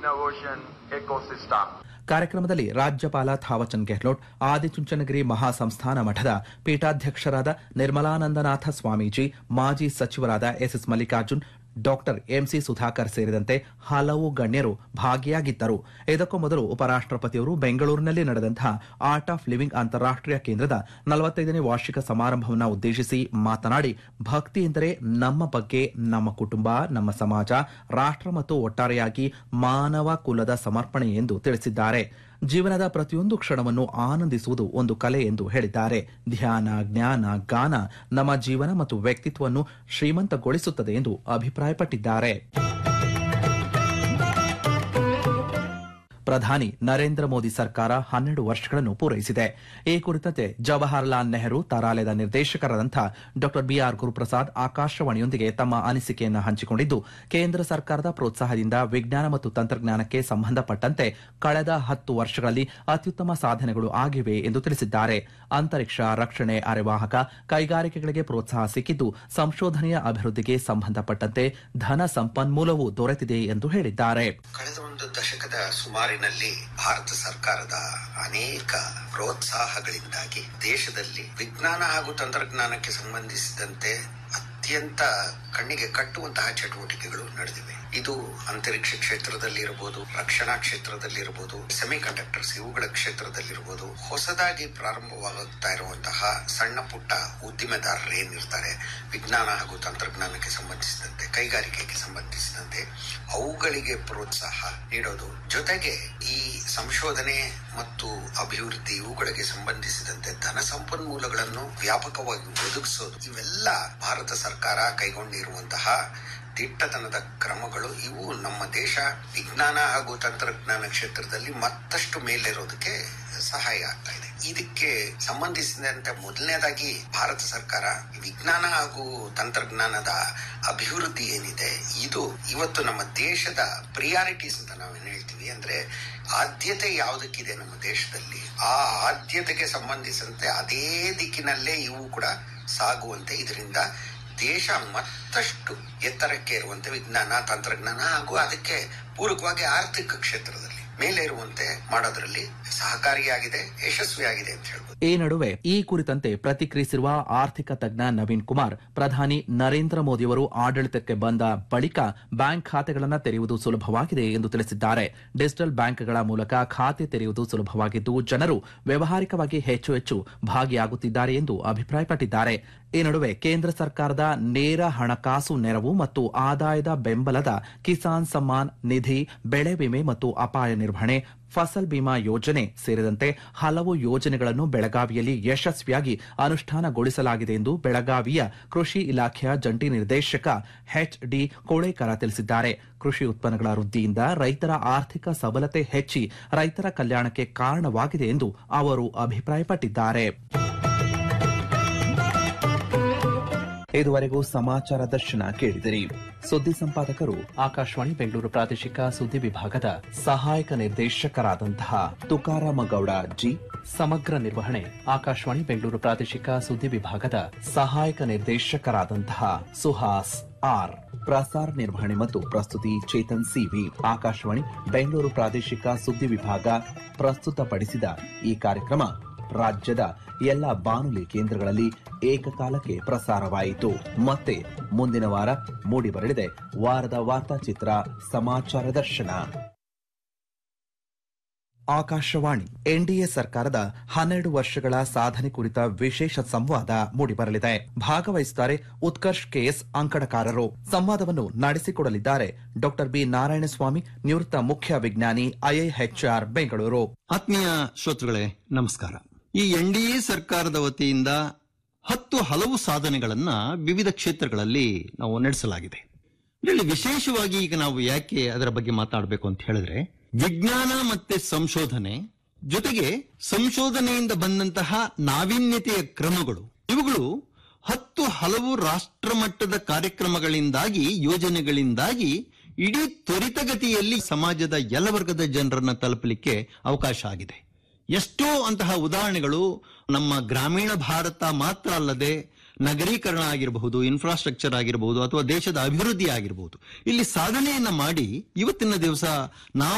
innovation ecosystem. ಕಾರ್ಯಕ್ರಮದಲ್ಲಿ ರಾಜ್ಯಪಾಲ ಥಾವಚಂದ್ ಗೆಹ್ಲೋಟ್ ಆದಿಚುಂಚನಗಿರಿ ಮಹಾಸಂಸ್ಥಾನ ಮಠದ ಪೀಠಾಧ್ಯಕ್ಷರಾದ ನಿರ್ಮಲಾನಂದನಾಥ ಸ್ವಾಮೀಜಿ ಮಾಜಿ ಸಚಿವರಾದ SS Mallikarjun doctor MC Sudhakar ಸೇರಿದಂತೆ ಹಲವು ಗಣ್ಯರು ಭಾಗಿಯಾಗಿದ್ದರು ಇದಕ್ಕೂ ಮೊದಲು ಉಪರಾಷ್ಟಪತಿಯವರು ಬೆಂಗಳೂರಿನಲ್ಲಿ ನಡೆದಂತಹ ಆರ್ಟ್ ಆಫ್ ಲಿವಿಂಗ್ ಅಂತಾರಾಷ್ಟೀಯ ಕೇಂದ್ರದ ನಲವತ್ತೈದನೇ ವಾರ್ಷಿಕ ಸಮಾರಂಭವನ್ನು ಉದ್ದೇಶಿಸಿ ಮಾತನಾಡಿ ಭಕ್ತಿ ಎಂದರೆ ನಮ್ಮ ಬಗ್ಗೆ ನಮ್ಮ ಕುಟುಂಬ ನಮ್ಮ ಸಮಾಜ ರಾಷ್ಟ್ರ ಮತ್ತು ಒಟ್ಟಾರೆಯಾಗಿ ಮಾನವ ಕುಲದ ಸಮರ್ಪಣೆ ಎಂದು ತಿಳಿಸಿದ್ದಾರೆ ಜೀವನದ ಪ್ರತಿಯೊಂದು ಕ್ಷಣವನ್ನು ಆನಂದಿಸುವುದು ಒಂದು ಕಲೆ ಎಂದು ಹೇಳಿದ್ದಾರೆ ಧ್ಯಾನ ಜ್ಞಾನ ಗಾನ ನಮ್ಮ ಜೀವನ ಮತ್ತು ವ್ಯಕ್ತಿತ್ವವನ್ನು ಶ್ರೀಮಂತಗೊಳಿಸುತ್ತದೆ ಎಂದು ಅಭಿಪ್ರಾಯಪಟ್ಟಿದ್ದಾರೆ ಪ್ರಧಾನಿ ನರೇಂದ್ರ ಮೋದಿ ಸರ್ಕಾರ ಹನ್ನೆರಡು ವರ್ಷಗಳನ್ನು ಪೂರೈಸಿದೆ ಈ ಕುರಿತಂತೆ ಜವಾಹರ್ಲಾಲ್ ನೆಹರು ತಾರಾಲಯದ ನಿರ್ದೇಶಕರಾದಂಥ ಡಾ ಬಿಆರ್ ಗುರುಪ್ರಸಾದ್ ಆಕಾಶವಾಣಿಯೊಂದಿಗೆ ತಮ್ಮ ಅನಿಸಿಕೆಯನ್ನು ಹಂಚಿಕೊಂಡಿದ್ದು ಕೇಂದ್ರ ಸರ್ಕಾರದ ಪ್ರೋತ್ಸಾಹದಿಂದ ವಿಜ್ಞಾನ ಮತ್ತು ತಂತ್ರಜ್ಞಾನಕ್ಕೆ ಸಂಬಂಧಪಟ್ಟಂತೆ ಕಳೆದ ಹತ್ತು ವರ್ಷಗಳಲ್ಲಿ ಅತ್ಯುತ್ತಮ ಸಾಧನೆಗಳು ಆಗಿವೆ ಎಂದು ತಿಳಿಸಿದ್ದಾರೆ ಅಂತರಿಕ್ಷ ರಕ್ಷಣೆ ಅರೆವಾಹಕ ಕೈಗಾರಿಕೆಗಳಿಗೆ ಪ್ರೋತ್ಸಾಹ ಸಿಕ್ಕಿದ್ದು ಸಂಶೋಧನೆಯ ಅಭಿವೃದ್ಧಿಗೆ ಸಂಬಂಧಪಟ್ಟಂತೆ ಧನ ಸಂಪನ್ಮೂಲವೂ ದೊರೆತಿದೆ ಎಂದು ಹೇಳಿದ್ದಾರೆ ಕಳೆದ ಒಂದು ದಶಕದ ಸುಮಾರಿನಲ್ಲಿ ಭಾರತ ಸರ್ಕಾರದ ಅನೇಕ ಪ್ರೋತ್ಸಾಹಗಳಿಂದಾಗಿ ದೇಶದಲ್ಲಿ ವಿಜ್ಞಾನ ಹಾಗೂ ತಂತ್ರಜ್ಞಾನಕ್ಕೆ ಸಂಬಂಧಿಸಿದಂತೆ ಅತ್ಯಂತ ಕಣ್ಣಿಗೆ ಕಟ್ಟುವಂತಹ ಚಟುವಟಿಕೆಗಳು ನಡೆದಿವೆ ಇದು ಅಂತರಿಕ್ಷ ಕ್ಷೇತ್ರದಲ್ಲಿ ಇರಬಹುದು ರಕ್ಷಣಾ ಕ್ಷೇತ್ರದಲ್ಲಿ ಇರಬಹುದು ಸೆಮಿ ಕಂಡಕ್ಟರ್ಸ್ ಇವುಗಳ ಕ್ಷೇತ್ರದಲ್ಲಿರಬಹುದು ಹೊಸದಾಗಿ ಪ್ರಾರಂಭವಾಗುತ್ತಾ ಇರುವಂತಹ ಸಣ್ಣ ಪುಟ್ಟ ಉದ್ದಿಮೆದಾರರು ಏನಿರ್ತಾರೆ ವಿಜ್ಞಾನ ಹಾಗೂ ತಂತ್ರಜ್ಞಾನಕ್ಕೆ ಸಂಬಂಧಿಸಿದಂತೆ ಕೈಗಾರಿಕೆಗೆ ಸಂಬಂಧಿಸಿದಂತೆ ಅವುಗಳಿಗೆ ಪ್ರೋತ್ಸಾಹ ನೀಡೋದು ಜೊತೆಗೆ ಈ ಸಂಶೋಧನೆ ಮತ್ತು ಅಭಿವೃದ್ಧಿ ಇವುಗಳಿಗೆ ಸಂಬಂಧಿಸಿದಂತೆ ಧನ ಸಂಪನ್ಮೂಲಗಳನ್ನು ವ್ಯಾಪಕವಾಗಿ ಒದಗಿಸೋದು ಇವೆಲ್ಲ ಭಾರತ ಸರ್ಕಾರ ಕೈಗೊಂಡಿರುವಂತಹ ದಿಟ್ಟತನದ ಕ್ರಮಗಳು ಇವು ನಮ್ಮ ದೇಶ ವಿಜ್ಞಾನ ಹಾಗೂ ತಂತ್ರಜ್ಞಾನ ಕ್ಷೇತ್ರದಲ್ಲಿ ಮತ್ತಷ್ಟು ಮೇಲೇರೋದಕ್ಕೆ ಸಹಾಯ ಆಗ್ತಾ ಇದೆ ಇದಕ್ಕೆ ಸಂಬಂಧಿಸಿದಂತೆ ಮೊದಲನೇದಾಗಿ ಭಾರತ ಸರ್ಕಾರ ವಿಜ್ಞಾನ ಹಾಗೂ ತಂತ್ರಜ್ಞಾನದ ಅಭಿವೃದ್ಧಿ ಏನಿದೆ ಇದು ಇವತ್ತು ನಮ್ಮ ದೇಶದ ಪ್ರಿಯಾರಿಟೀಸ್ ಅಂತ ನಾವೇನು ಹೇಳ್ತೀವಿ ಅಂದ್ರೆ ಆದ್ಯತೆ ಯಾವುದಕ್ಕಿದೆ ನಮ್ಮ ದೇಶದಲ್ಲಿ ಆ ಆದ್ಯತೆಗೆ ಸಂಬಂಧಿಸಿದಂತೆ ಅದೇ ದಿಕ್ಕಿನಲ್ಲೇ ಇವು ಕೂಡ ಸಾಗುವಂತೆ ಇದರಿಂದ ದೇಶ ಮತ್ತಷ್ಟು ಎತ್ತರಕ್ಕೆ ಇರುವಂತೆ ವಿಜ್ಞಾನ ತಂತ್ರಜ್ಞಾನ ಹಾಗೂ ಅದಕ್ಕೆ ಪೂರಕವಾಗಿ ಆರ್ಥಿಕ ಕ್ಷೇತ್ರದಲ್ಲಿ ಮೇಲೆ ಇರುವಂತೆ ಮಾಡೋದ್ರಲ್ಲಿ ಸಹಕಾರಿಯಾಗಿದೆ ಯಶಸ್ವಿಯಾಗಿದೆ ಅಂತ ಹೇಳ್ಬೋದು ಈ ನಡುವೆ ಈ ಕುರಿತಂತೆ ಪ್ರತಿಕ್ರಿಯಿಸಿರುವ ಆರ್ಥಿಕ ತಜ್ಞ ನವೀನ್ ಕುಮಾರ್ ಪ್ರಧಾನಿ ನರೇಂದ್ರ ಮೋದಿಯವರು ಆಡಳಿತಕ್ಕೆ ಬಂದ ಬಳಿಕ ಬ್ಯಾಂಕ್ ಖಾತೆಗಳನ್ನು ತೆರೆಯುವುದು ಸುಲಭವಾಗಿದೆ ಎಂದು ತಿಳಿಸಿದ್ದಾರೆ ಡಿಜಿಟಲ್ ಬ್ಯಾಂಕ್ಗಳ ಮೂಲಕ ಖಾತೆ ತೆರೆಯುವುದು ಸುಲಭವಾಗಿದ್ದು ಜನರು ವ್ಯವಹಾರಿಕವಾಗಿ ಹೆಚ್ಚು ಹೆಚ್ಚು ಭಾಗಿಯಾಗುತ್ತಿದ್ದಾರೆ ಎಂದು ಅಭಿಪ್ರಾಯಪಟ್ಟಿದ್ದಾರೆ ಈ ನಡುವೆ ಕೇಂದ್ರ ಸರ್ಕಾರದ ನೇರ ಹಣಕಾಸು ನೆರವು ಮತ್ತು ಆದಾಯದ ಬೆಂಬಲದ ಕಿಸಾನ್ ಸಮ್ಮಾನ್ ನಿಧಿ ಬೆಳೆ ವಿಮೆ ಮತ್ತು ಅಪಾಯ ನಿರ್ವಹಣೆ ಫಸಲ್ ಬಿಮಾ ಯೋಜನೆ ಸೇರಿದಂತೆ ಹಲವು ಯೋಜನೆಗಳನ್ನು ಬೆಳಗಾವಿಯಲ್ಲಿ ಯಶಸ್ವಿಯಾಗಿ ಅನುಷ್ಠಾನಗೊಳಿಸಲಾಗಿದೆ ಎಂದು ಬೆಳಗಾವಿಯ ಕೃಷಿ ಇಲಾಖೆಯ ಜಂಟಿ ನಿರ್ದೇಶಕ ಎಚ್ ಡಿ ಕೋಳೇಕರ ತಿಳಿಸಿದ್ದಾರೆ ಕೃಷಿ ಉತ್ಪನ್ನಗಳ ವೃದ್ಧಿಯಿಂದ ರೈತರ ಆರ್ಥಿಕ ಸಬಲತೆ ಹೆಚ್ಚಿ ರೈತರ ಕಲ್ಯಾಣಕ್ಕೆ ಕಾರಣವಾಗಿದೆ ಎಂದು ಅವರು ಅಭಿಪ್ರಾಯಪಟ್ಟಿದ್ದಾರೆ ಇದುವರೆಗೂ ಸಮಾಚಾರ ದರ್ಶನ ಕೇಳಿದಿರಿ ಸುದ್ದಿ ಸಂಪಾದಕರು ಆಕಾಶವಾಣಿ ಬೆಂಗಳೂರು ಪ್ರಾದೇಶಿಕ ಸುದ್ದಿ ವಿಭಾಗದ ಸಹಾಯಕ ನಿರ್ದೇಶಕರಾದಂತಹ ತುಕಾರಾಮ ಗೌಡ ಜಿ ಸಮಗ್ರ ನಿರ್ವಹಣೆ ಆಕಾಶವಾಣಿ ಬೆಂಗಳೂರು ಪ್ರಾದೇಶಿಕ ಸುದ್ದಿ ವಿಭಾಗದ ಸಹಾಯಕ ನಿರ್ದೇಶಕರಾದಂತಹ ಸುಹಾಸ್ ಆರ್ ಪ್ರಸಾರ ನಿರ್ವಹಣೆ ಮತ್ತು ಪ್ರಸ್ತುತಿ ಚೇತನ್ ಸಿವಿ ಆಕಾಶವಾಣಿ ಬೆಂಗಳೂರು ಪ್ರಾದೇಶಿಕ ಸುದ್ದಿ ವಿಭಾಗ ಪ್ರಸ್ತುತಪಡಿಸಿದ ಈ ಕಾರ್ಯಕ್ರಮ ರಾಜ್ಯದ ಎಲ್ಲ ಬಾನುಲಿ ಕೇಂದ್ರಗಳಲ್ಲಿ ಏಕಕಾಲಕ್ಕೆ ಪ್ರಸಾರವಾಯಿತು ಮತ್ತೆ ಮುಂದಿನ ವಾರ ಮೂಡಿಬರಲಿದೆ ವಾರದ ವಾರ್ತಾಚಿತ್ರ ಸಮಾಚಾರ ದರ್ಶನ ಆಕಾಶವಾಣಿ ಎನ್ಡಿಎ ಸರ್ಕಾರದ ಹನ್ನೆರಡು ವರ್ಷಗಳ ಸಾಧನೆ ಕುರಿತ ವಿಶೇಷ ಸಂವಾದ ಮೂಡಿಬರಲಿದೆ ಭಾಗವಹಿಸುತ್ತಾರೆ ಉತ್ಕರ್ಷ್ ಕೆಎಸ್ ಅಂಕಣಕಾರರು ಸಂವಾದವನ್ನು ನಡೆಸಿಕೊಡಲಿದ್ದಾರೆ ಡಾಕ್ಟರ್ ಬಿ ನಾರಾಯಣಸ್ವಾಮಿ ನಿವೃತ್ತ ಮುಖ್ಯ ವಿಜ್ಞಾನಿ ಐಐಎಚ್ಆರ್ ಬೆಂಗಳೂರು ಆತ್ಮೀಯ ಶ್ರೋತೃಗಳೇ ನಮಸ್ಕಾರ ಈ ಎನ್ ಡಿ ಎ ಸರ್ಕಾರದ ವತಿಯಿಂದ ಹತ್ತು ಹಲವು ಸಾಧನೆಗಳನ್ನ ವಿವಿಧ ಕ್ಷೇತ್ರಗಳಲ್ಲಿ ನಾವು ನಡೆಸಲಾಗಿದೆ ಇದರಲ್ಲಿ ವಿಶೇಷವಾಗಿ ಈಗ ನಾವು ಯಾಕೆ ಅದರ ಬಗ್ಗೆ ಮಾತಾಡಬೇಕು ಅಂತ ಹೇಳಿದ್ರೆ ವಿಜ್ಞಾನ ಮತ್ತೆ ಸಂಶೋಧನೆ ಜೊತೆಗೆ ಸಂಶೋಧನೆಯಿಂದ ಬಂದಂತಹ ನಾವೀನ್ಯತೆಯ ಕ್ರಮಗಳು ಇವುಗಳು ಹತ್ತು ಹಲವು ರಾಷ್ಟ್ರಮಟ್ಟದ ಕಾರ್ಯಕ್ರಮಗಳಿಂದಾಗಿ ಯೋಜನೆಗಳಿಂದಾಗಿ ಇಡೀ ತ್ವರಿತಗತಿಯಲ್ಲಿ ಸಮಾಜದ ಎಲ್ಲ ವರ್ಗದ ಜನರನ್ನ ತಲುಪಲಿಕ್ಕೆ ಅವಕಾಶ ಆಗಿದೆ ಎಷ್ಟೋ ಅಂತಹ ಉದಾಹರಣೆಗಳು ನಮ್ಮ ಗ್ರಾಮೀಣ ಭಾರತ ಮಾತ್ರ ಅಲ್ಲದೆ ನಗರೀಕರಣ ಆಗಿರಬಹುದು ಇನ್ಫ್ರಾಸ್ಟ್ರಕ್ಚರ್ ಆಗಿರಬಹುದು ಅಥವಾ ದೇಶದ ಅಭಿವೃದ್ಧಿ ಆಗಿರಬಹುದು ಇಲ್ಲಿ ಸಾಧನೆಯನ್ನ ಮಾಡಿ ಇವತ್ತಿನ ದಿವಸ ನಾವು